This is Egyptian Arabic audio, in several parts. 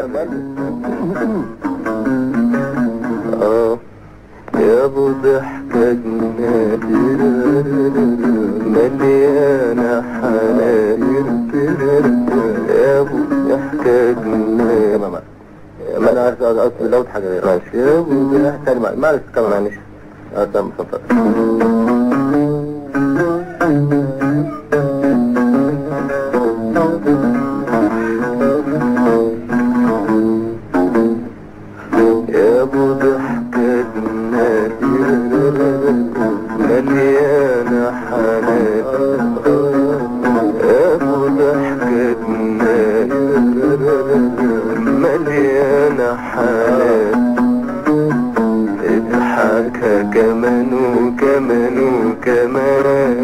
اه يا ابو ضحكة جنان مليانة حنان يا ابو ضحكة جنان ما انا عايز اصل لو حاجة غير ماشي يا ابو ضحكة ما معلش كمان معلش اه تمام اتفضل يا ابو ضحكة جنان مليانة حنان يا ابو ضحكة جنان مليانة حنان اضحك كمان وكمان وكمان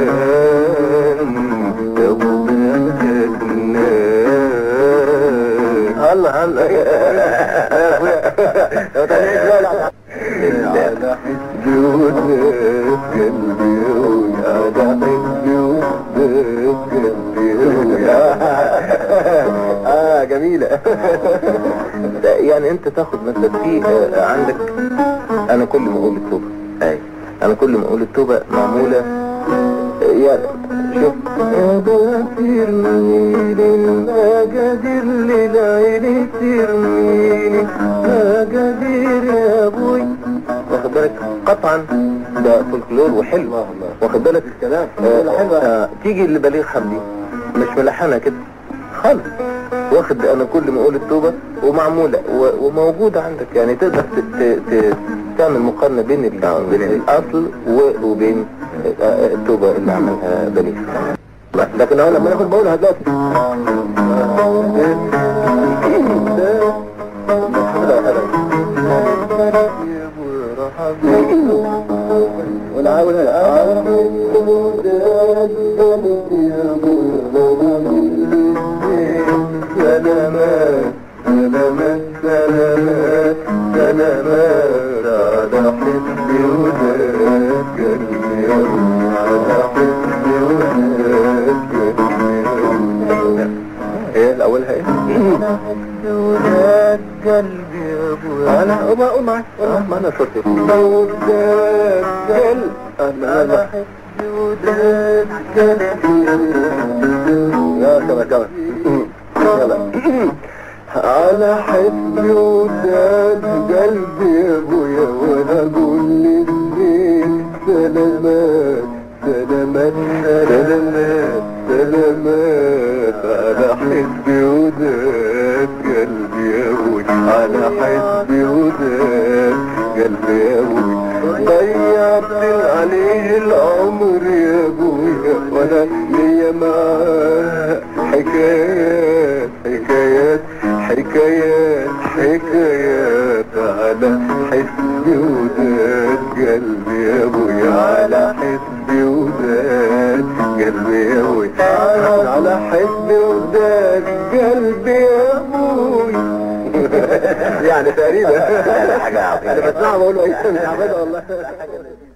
يا ابو ضحكة جنان هلا هلا يا اخويا لو تنيت على حسبي ودك قلبي وعلى حسبي ودك قلبي اه جميلة يعني انت تاخد مثلا في آه، عندك انا كل ما اقول التوبة اي انا كل ما اقول التوبة معمولة يا شوف يا غفير مين ما قادر للعين ترميني ما قادر يا ابوي واخد بالك قطعا ده فولكلور وحلو واخد بالك الكلام حلوة تيجي لبليغ حمدي مش ملحنة كده خالص واخد انا كل ما اقول التوبة ومعمولة و- وموجودة عندك يعني تقدر ت- ت- ت- تعمل مقارنة بين ال- بين الاصل و- وبين آه، آه، التوبة اللي عملها بليغ لا، لكن انا لما ناخد بقولها دلوقتي ونعاول سلامات سلامات سلامات سلامات على حسبي وداد قلبي على حسبي وداد قلبي ايه الاولها ايه؟ وداد قلبي يا ابويا انا قوم قوم معاك ما انا صوتي وداد قلبي انا حسبي وداد قلبي يا كمان كمان يلا على حسبي وداد قلبي يا ابويا وانا اقول للبيت سلامات سلامات سلامات سلامات على حسبي وداد قلبي يا ابويا على حسبي وداد قلبي يا ابويا ضيعت عليه العمر يا ابويا وانا ليا معاه حكايات حكايات حكايات حكايات على حسبي وداد قلبي يا ابويا على حسبي وداد قلبي يا ابويا على حسبي وداد قلبي يا ابويا يعني تقريبا حاجة عظيمة انا بسمعها بقول له ايه والله